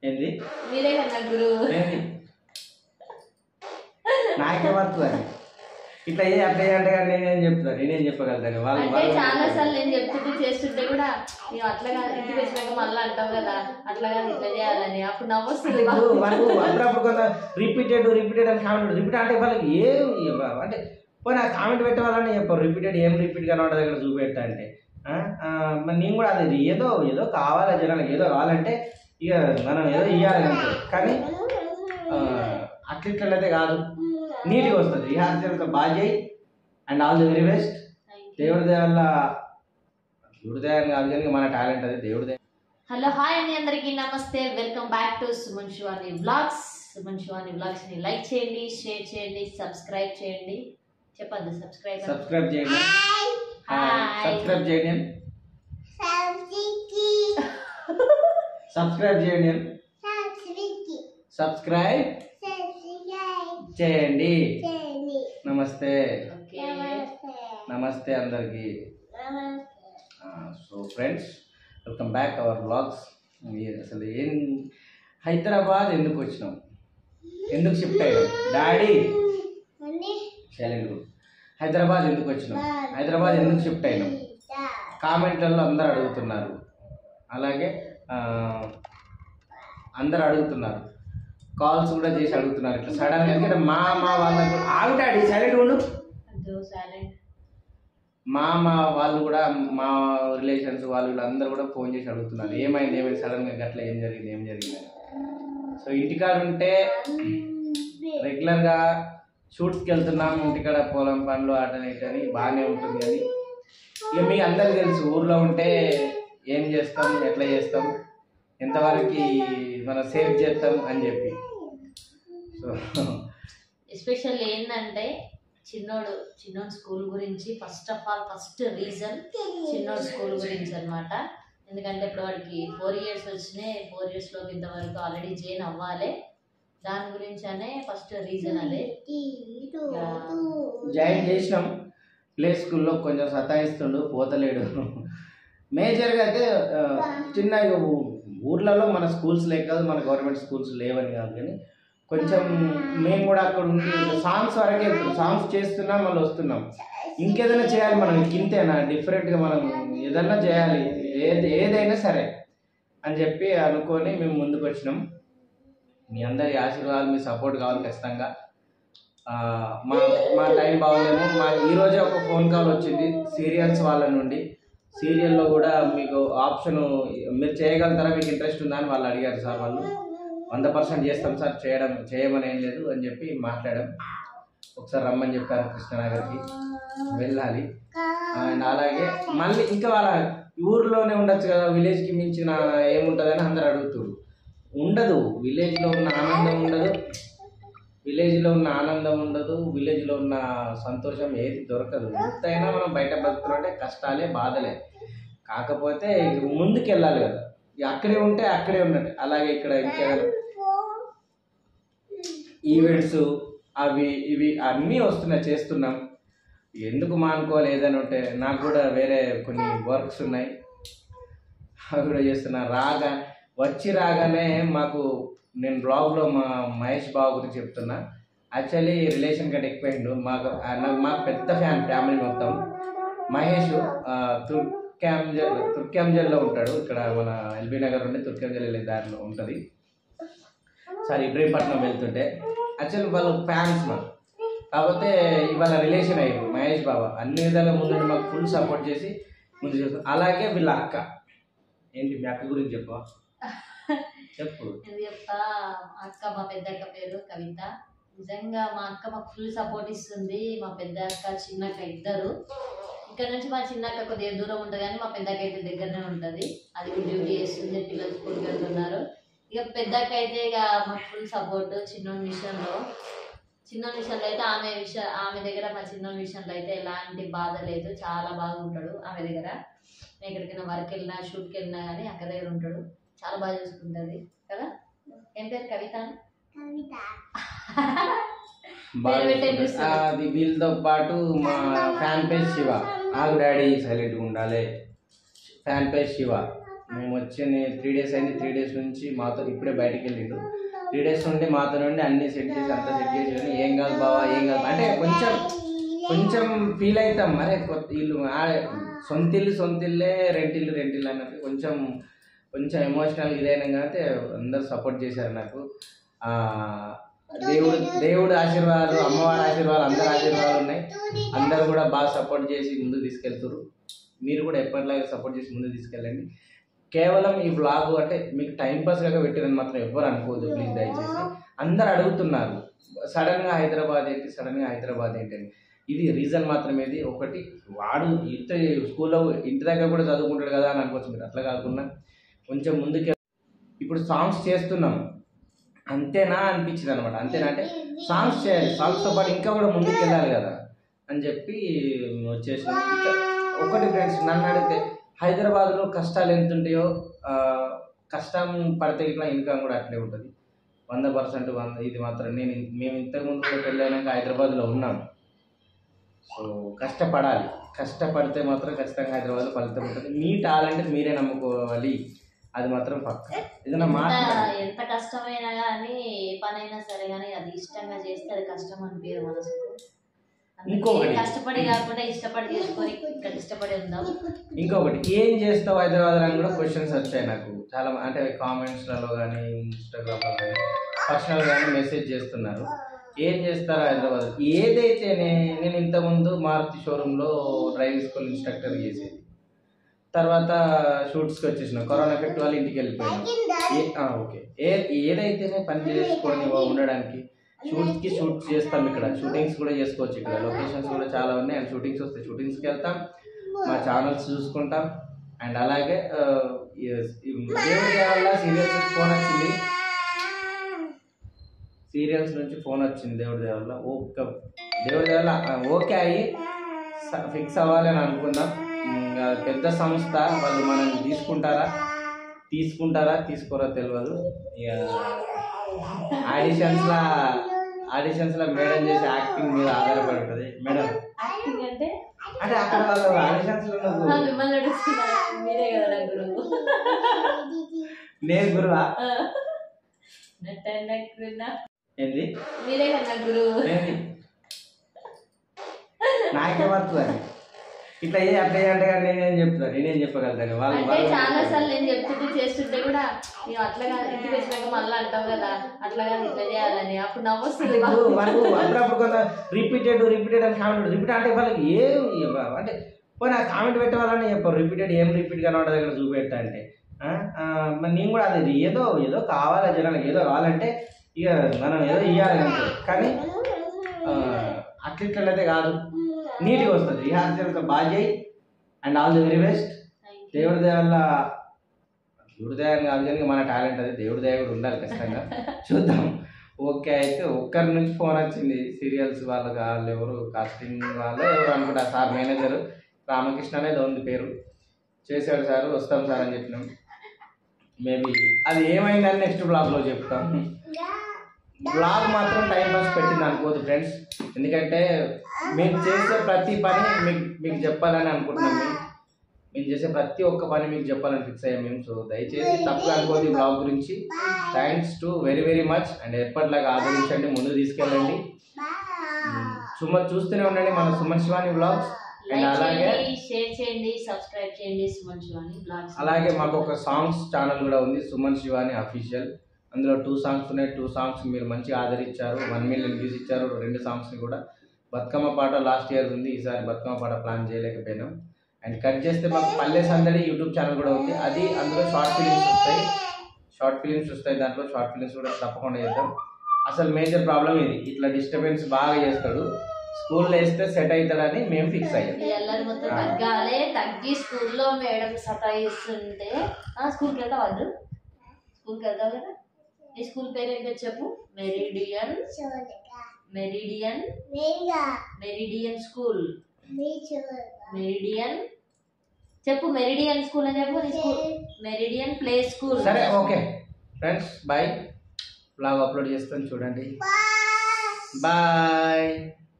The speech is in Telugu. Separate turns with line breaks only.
ఏంది
మీరే కదా గురువు
ఏంది నాకే పడుతుంది అది ఇట్లా ఏ అట్లా ఏ అంటే కానీ నేనేం చెప్తాను నేనేం చెప్పగలుగుతాను వాళ్ళు
అంటే
వాళ్ళు
చాలా సార్లు నేను చెప్తుంటే చేస్తుంటే కూడా నేను అట్లా కాదు ఇంటికి వచ్చినాక మళ్ళీ అంటావు కదా అట్లా కాదు ఇట్లా చేయాలని అప్పుడు నవ్వొస్తుంది
ఇప్పుడు మనకు అప్పుడప్పుడు కొంత రిపీటెడ్ రిపీటెడ్ అని కామెంట్ రిపీట్ అంటే వాళ్ళకి ఏం ఇవ్వ- అంటే పోనీ ఆ కామెంట్ పెట్టే వాళ్ళని చెప్పారు రిపీటెడ్ ఏం రిపీట్ గా ఉండదు ఇక్కడ చూపెట్టా అంటే ఆ, ఆ, మరి నేను కూడా అది ఏదో ఏదో కావాలి జనాలకు ఏదో కావాలంటే ఇక మనం ఏదో ఇవ్వాలి అంతే కానీ ఆ, అట్లా ఇట్లా అయితే కాదు నీట్గా వస్తుంది రిహార్సల్ బాగా చేయి and all the very best దేవుడి దయ వల్ల దేవుడి దయ అని కాదు కానీ మన టాలెంట్ అది దేవుడి దయ
హలో హాయ్ అండి అందరికీ నమస్తే welcome back to Suman Shivani blogs Suman Shivani blogs ని లైక్ చేయండి షేర్ చేయండి సబ్స్క్రైబ్ చేయండి చెప్పద్దు సబ్స్క్రైబ్
సబ్స్క్రైబ్ చేయండి
హాయ్
సబ్స్క్రైబ్ చేయండి సబ్స్క్రైబ్ చేయండి సబ్స్క్రైబ్ చేయండి నమస్తే
ఓకే
నమస్తే అందరికి so friends welcome back our blogs అసలు ఏం హైదరాబాద్ ఎందుకు వచ్చినాం ఎందుకు షిఫ్ట్ అయ్యాం డాడీ సైలెంట్ హైదరాబాద్ ఎందుకు వచ్చినాం హైదరాబాద్ ఎందుకు షిఫ్ట్ అయినాం కామెంట్లలో అందరు అడుగుతున్నారు అలాగే ఆ, అందరు అడుగుతున్నారు కాల్స్ కూడా చేసి అడుగుతున్నారు ఇట్లా సడన్ ఎందుకంటే మా మా వాళ్ళకు ఆగు డాడీ సైలెంట్ ఉండు
సైలెంట్
మా మా వాళ్ళు కూడా మా రిలేషన్స్ వాళ్ళు వీళ్ళు అందరూ కూడా ఫోన్ చేసి అడుగుతున్నారు ఏమైంది ఏమైంది సడన్ గా అట్లా ఏం జరిగింది ఏం జరిగింది అని. సో ఇంటికాడ ఉంటే రెగ్యులర్ గా షూట్స్కి వెళ్తున్నాం ఇంటికాడ పొలం పనులు అటని ఇటని బాగానే ఉంటుంది కానీ ఇక మీకు అందరికి తెలుసు ఊర్లో ఉంటే ఏం చేస్తాం ఎట్లా చేస్తాం ఎంతవరకు మనం సేవ్ చేస్తాం అని చెప్పి సో
ఎస్పెషల్ ఏంటంటే చిన్నోడు చిన్నోడు స్కూల్ గురించి first of all first reason చిన్నోడు స్కూల్ గురించి అన్నమాట ఎందుకంటే ఇప్పుడు వాడికి ఫోర్ ఇయర్స్ వచ్చినాయి ఫోర్ ఇయర్స్ లోపు ఇంతవరకు ఆల్రెడీ జైన్ అవ్వాలి దాని గురించి అనే ఫస్ట్ రీజన్ అదే
జాయిన్ చేసినాం ప్లే స్కూల్లో కొంచెం సతాయిస్తుండు పోతలేడు మేజర్గా అయితే ఆ, చిన్న ఇక ఊ- ఊర్లలో మన స్కూల్స్ లేక కాదు మన గవర్నమెంట్ స్కూల్స్ లేవని కాదు కానీ కొంచెం మేము కూడా అక్కడ ఉండి సాంగ్స్ వరకే వెళ్తున్నాం సాంగ్స్ చేస్తున్నాం మళ్ళీ వస్తున్నాం ఇంకేదైనా చేయాలి మనం ఇంతేనా డిఫరెంట్గా మనం ఏదన్నా చేయాలి ఏది ఏదైనా సరే అని చెప్పి అనుకొని మేము ముందుకు వచ్చినాం మీ అందరి ఆశీర్వాదాలు మీ సపోర్ట్ కావాలి ఖచ్చితంగా ఆ, మా మా టైం బాగోలేము మా ఈ రోజే ఒక ఫోన్ కాల్ వచ్చింది సీరియల్స్ వాళ్ళ నుండి సీరియల్లో కూడా మీకు ఆప్షన్ మీరు చేయగలుగుతారా మీకు ఇంట్రెస్ట్ ఉందా అని వాళ్ళు అడిగారు సార్ వాళ్ళు వంద పర్సెంట్ చేస్తాం సార్ చేయడం చేయమని ఏం లేదు అని చెప్పి మాట్లాడాం ఒకసారి రమ్మని చెప్పారు కృష్ణనగర్కి వెళ్ళాలి అండ్ అలాగే మళ్ళీ ఇంకా వాళ్ళ ఊర్లోనే ఉండొచ్చు కదా విలేజ్కి మించిన ఏముంటుందని అందరు అడుగుతారు ఉండదు విలేజ్లో ఉన్న ఆనందం ఉండదు విలేజ్లో ఉన్న ఆనందం ఉండదు విలేజ్లో ఉన్న సంతోషం ఏది దొరకదు ఎంతైనా మనం బయట బతుకుతుంటే కష్టాలే బాధలే కాకపోతే ఇక ముందుకు వెళ్ళాలి కదా ఇక అక్కడే ఉంటే అక్కడే ఉన్నట్టు అలాగే ఇక్కడ ఇంకేదైనా ఈవెంట్స్ అవి ఇవి అన్నీ వస్తున్నాయి చేస్తున్నాం ఎందుకు మానుకోవాలి ఏదైనా ఉంటే నాకు కూడా వేరే కొన్ని వర్క్స్ ఉన్నాయి అవి కూడా చేస్తున్నా రాగా వచ్చి రాగానే మాకు నేను బ్లాగ్లో మా మహేష్ బాబు గురించి చెప్తున్నా యాక్చువల్లీ రిలేషన్ కంటే ఎక్కువైండు మాకు ఆ నాకు మాకు పెద్ద ఫ్యాన్ ఫ్యామిలీ మొత్తం మహేష్ ఆ, తుర్క్యాంజల్ తుర్క్యాంజల్లో ఉంటాడు ఇక్కడ మన ఎల్బీ నగర్ నుండి తుర్క్యాంజల్ వెళ్ళే దారిలో ఉంటుంది సారీ ఇబ్రహీంపట్నం వెళ్తుంటే యాక్చువల్లీ వాళ్ళు ఫ్యాన్స్ మాకు కాకపోతే ఇవాళ రిలేషన్ అయ్యారు మహేష్ బాబా అన్ని విధాలుగా ముందు మాకు ఫుల్ సపోర్ట్ చేసి ముందు చేస్తారు అలాగే వీళ్ళ అక్క ఏంటి మీ అక్క గురించి చెప్పు చెప్పు
ఎందుకు చెప్తా మా అక్క మా పెద్ద అక్క పేరు కవిత నిజంగా మా అక్క మాకు ఫుల్ సపోర్ట్ ఇస్తుంది మా పెద్ద అక్క చిన్న అక్క ఇద్దరు ఇక్కడ నుంచి మా చిన్న అక్క కొద్దిగా దూరం ఉంటుంది కానీ మా పెద్ద అక్క అయితే దగ్గరనే ఉంటుంది అది కూడా డ్యూటీ చేస్తుంది పిల్లలు స్కూల్కి వెళ్తున్నారు ఇక పెద్ద అక్క అయితే ఇక మాకు ఫుల్ సపోర్ట్ చిన్న విషయంలో చిన్న విషయంలో అయితే ఆమె విషయం ఆమె దగ్గర మా చిన్న విషయంలో అయితే ఎలాంటి బాధ లేదు చాలా బాగుంటాడు ఆమె దగ్గర మేము ఎక్కడికైనా వర్క్ వెళ్ళినా షూట్కి వెళ్ళినా కానీ అక్క దగ్గర ఉంటాడు చాలా బాగా చూసుకుంటుంది కదా ఏం పేరు కవిత
బాగా
వేరే వేరే
చూసుకుంటారు. ఆ, అది వీళ్ళతో పాటు మా ఫ్యాన్ పేజ్ శివ ఆగు డాడీ సైలెంట్గా ఉండాలి ఫ్యాన్ పేజ్ శివ మేము వచ్చింది త్రీ డేస్ అయింది త్రీ డేస్ నుంచి మాతో ఇప్పుడే బయటికి వెళ్ళిండు త్రీ డేస్ నుండి మాతో నుండి అన్ని సెట్ చేసి అంతా సెట్ చేసి వెళ్ళి, ఏం కాదు బావా ఏం కాదు అంటే కొంచెం కొంచెం ఫీల్ అవుతాం మరి కొత్త ఇల్లు ఆ, సొంత ఇల్లు సొంత ఇల్లే రెంటిల్లు రెంటిల్లు అన్నట్టు కొంచెం కొంచెం ఎమోషనల్ ఇదైనా కాబట్టి అందరు సపోర్ట్ చేశారు నాకు ఆ, దేవుడు దేవుడు ఆశీర్వాదాలు అమ్మవారి ఆశీర్వాదాలు అందరి ఆశీర్వాదాలు ఉన్నాయి అందరూ కూడా బాగా సపోర్ట్ చేసి ముందుకు తీసుకెళ్తారు మీరు కూడా ఎప్పటిలాగా సపోర్ట్ చేసి ముందుకు తీసుకెళ్ళండి కేవలం ఈ వ్లాగ్ అంటే మీకు టైం పాస్ కాక పెట్టిరని మాత్రం ఎవ్వరు అనుకోవద్దు ప్లీజ్ దయచేసి అందరు అడుగుతున్నారు సడన్ గా హైదరాబాద్ ఏంటి సడన్ గా హైదరాబాద్ ఏంటి అని ఇది రీజన్ మాత్రం ఇది ఒకటి వాడు ఇంత స్కూల్లో ఇంటి దగ్గర కూడా చదువుకుంటాడు కదా అని అనుకోవచ్చు మీరు అట్లా కాకుండా కొంచెం ముందుకే ఇప్పుడు సాంగ్స్ చేస్తున్నాం అంతేనా అనిపించింది అనమాట అంతేనా అంటే సాంగ్స్ చేయాలి సాంగ్స్తో పాటు ఇంకా కూడా ముందుకు వెళ్ళాలి కదా అని చెప్పి వచ్చేసాం ఇంకా ఒకటి ఫ్రెండ్స్ నన్ను అడిగితే హైదరాబాద్లో కష్టాలు ఎంత ఉంటాయో ఆ, కష్టం పడితే ఇట్లా ఇన్కమ్ కూడా అట్లే ఉంటుంది వంద పర్సెంట్ వంద ఇది మాత్రం నేను మేము ఇంతకుముందు కూడా పెళ్ళైనాక హైదరాబాద్లో ఉన్నాం సో కష్టపడాలి కష్టపడితే మాత్రం ఖచ్చితంగా హైదరాబాద్లో ఫలితం ఉంటుంది మీ టాలెంట్ మీరే నమ్ముకోవాలి అది మాత్రం పక్క ఏదైనా
ఎంత
మాట
ఎంత కష్టమైనా కానీ ఏ పనైనా సరే కానీ అది ఇష్టంగా చేస్తే అది కష్టం అనిపించదు మనసుకు అందుకే
ఇంకొకటి.
కష్టపడి కాకుండా ఇష్టపడి చేసుకొని ఇక్కడ ఇష్టపడి ఉందాం
ఇంకొకటి ఏం చేస్తావు హైదరాబాద్ అని కూడా క్వశ్చన్స్ వచ్చాయి నాకు చాలా మ- అంటే కామెంట్స్లలో కానీ ఇన్స్టాగ్రామ్లో కానీ పర్సనల్ కానీ మెసేజ్ చేస్తున్నారు ఏం చేస్తారు హైదరాబాద్ ఏదైతేనే నేను ఇంతకుముందు మారుతి షోరూంలో డ్రైవింగ్ స్కూల్ ఇన్స్ట్రక్టర్ చేసేది తర్వాత షూట్స్కి వచ్చేసిన కరోనా ఎఫెక్ట్ వల్ల ఇంటికి వెళ్ళిపోయాను ఏ- ఆ, ఓకే ఏ ఏదైతేనే పని చేసుకొని ఉండడానికి షూట్స్కి షూట్ చేస్తాం ఇక్కడ షూటింగ్స్ కూడా చేసుకోవచ్చు ఇక్కడ లొకేషన్స్ కూడా చాలా ఉన్నాయి అండ్ షూటింగ్స్ వస్తాయి షూటింగ్స్కి వెళ్తాం మా ఛానల్స్ చూసుకుంటాం అండ్ అలాగే ఆ, yes, ఈ దేవుడి దయ వల్ల సీరియల్స్ నుంచి ఫోన్ వచ్చింది సీరియల్స్ నుంచి ఫోన్ వచ్చింది దేవుడి దయ వల్ల ఓకే దేవుడి దయ వల్ల ఆ, ఓకే అయ్యి ఫిక్స్ అవ్వాలి అని అనుకుందాం ఉమ్, ఆ, పెద్ద సంస్థ వాళ్ళు మనల్ని తీసుకుంటారా తీసుకుంటారా తీసుకోరా తెలియదు ఇక ఆడిషన్స్ లా ఆడిషన్స్ లా మేడం చేసే యాక్టింగ్ మీద ఆధారపడి ఉంటుంది మేడం
యాక్టింగ్ అంటే
అంటే అక్కడ వాళ్ళు ఆడిషన్స్ లో
ఆ,
నువ్వు
మిమ్మల్ని అడుగుతున్నారు మీరే కదా నా గురువు
నేను గురువా
ఆ. నటనకున్న
ఏంది
మీరే కదా నా గురువు
ఏంది నాకే పడుతుంది ఇట్లా ఏ అట్లా ఏ అంటే కానీ నేనేం చెప్తాను నేనేం చెప్పగలుగుతాను వాళ్ళు
అంటే
వాళ్ళు-
చాలా సార్లు నేను చెప్తుంటే చేస్తుంటే కూడా ఇక అట్లా కాదు ఇంటికి వచ్చినాక మళ్ళీ అంటావు కదా అట్లా కాదు ఇట్లా చేయాలని అప్పుడు నవ్వొస్తుంది
ఇప్పుడు మనకు అప్పుడప్పుడు కొంత రిపీటెడ్ రిపీటెడ్ అని కామెంట్ రిపీట్ అంటే వాళ్ళకి ఏం అంటే పోనీ ఆ కామెంట్ పెట్టే వాళ్ళని చెప్పారు రిపీటెడ్ ఏం రిపీట్ గా ఉండదు దగ్గర చూపెట్టా అంటే ఆ, ఆ, మరి నేను కూడా అది ఏదో ఏదో కావాలి జనాలకు ఏదో కావాలంటే ఇక మనం ఏదో ఇవ్వాలి అంతే కానీ ఆ, అట్లా ఇట్లయితే కాదు నీట్గా వస్తుంది రిహార్సల్ బాగా చేయి and all the very best దేవుడి దయ వల్ల దేవుడి దయ అని కాదు కానీ మన టాలెంట్ అది దేవుడి దయ కూడా ఉండాలి ఖచ్చితంగా చూద్దాం ఓకే అయితే ఒక్కరి నుంచి ఫోన్ వచ్చింది సీరియల్స్ వాళ్ళకి వాళ్ళు ఎవరు కాస్టింగ్ వాళ్ళు ఎవరు అనుకుంటా సార్ మేనేజర్ రామకృష్ణ అనేది ఉంది పేరు చేశాడు సార్ వస్తాం సార్ అని చెప్పినాం మేబీ అది ఏమైందని నెక్స్ట్ బ్లాగ్లో చెప్తాం బ్లాగ్ మాత్రం టైం పాస్ పెట్టింది అనుకోదు ఫ్రెండ్స్ ఎందుకంటే మేము చేసే ప్రతి పని మీకు మీకు చెప్పాలని అనుకుంటున్నాం మేము మేము చేసే ప్రతి ఒక్క పని మీకు చెప్పాలని ఫిక్స్ అయ్యాం మేము సో దయచేసి తప్పుగా అనుకోదు ఈ బ్లాగ్ గురించి thanks to very very much and ఎప్పటిలాగా ఆదరించండి ముందుకు తీసుకెళ్ళండి సుమన్ చూస్తూనే ఉండండి మన Suman Shivani blogs and
like
అలాగే
చేయండి షేర్ చేయండి సబ్స్క్రైబ్ చేయండి సుమన్ శివాని బ్లాగ్స్
అలాగే మాకు ఒక సాంగ్స్ ఛానల్ కూడా ఉంది సుమన్ శివాని అఫీషియల్ అందులో టూ సాంగ్స్ ఉన్నాయి టూ సాంగ్స్ మీరు మంచిగా ఆదరించారు వన్ మిలియన్ వ్యూస్ ఇచ్చారు రెండు సాంగ్స్ని కూడా బతుకమ్మ పాట లాస్ట్ ఇయర్ ఉంది ఈసారి బతుకమ్మ పాట ప్లాన్ చేయలేకపోయినాం అండ్ కట్ చేస్తే మాకు పల్లె సందడి యూట్యూబ్ ఛానల్ కూడా ఉంది అది అందులో షార్ట్ ఫిలిమ్స్ వస్తాయి షార్ట్ ఫిలిమ్స్ వస్తాయి దాంట్లో షార్ట్ ఫిలిమ్స్ కూడా తప్పకుండా చేద్దాం అసలు మేజర్ ప్రాబ్లం ఇది ఇట్లా డిస్టర్బెన్స్ బాగా చేస్తాడు స్కూల్లో వేస్తే సెట్ అవుతాడని మేము ఫిక్స్ అయ్యాం
ఈ అల్లరి మొత్తం తగ్గాలి తగ్గి స్కూల్లో మేడం సతాయిస్తుంటే ఆ స్కూల్కి వెళ్తావు వద్దు స్కూల్కి వెళ్తావు కదా నీ స్కూల్ పేరు ఏంటో చెప్పు Meridian Meridian Meridian school Meridian చెప్పు మెరిడియన్ స్కూల్ అని చెప్పు నీ స్కూల్ మెరిడియన్ ప్లే స్కూల్
సరే okay friends bye blog upload చేస్తాను చూడండి బాయ్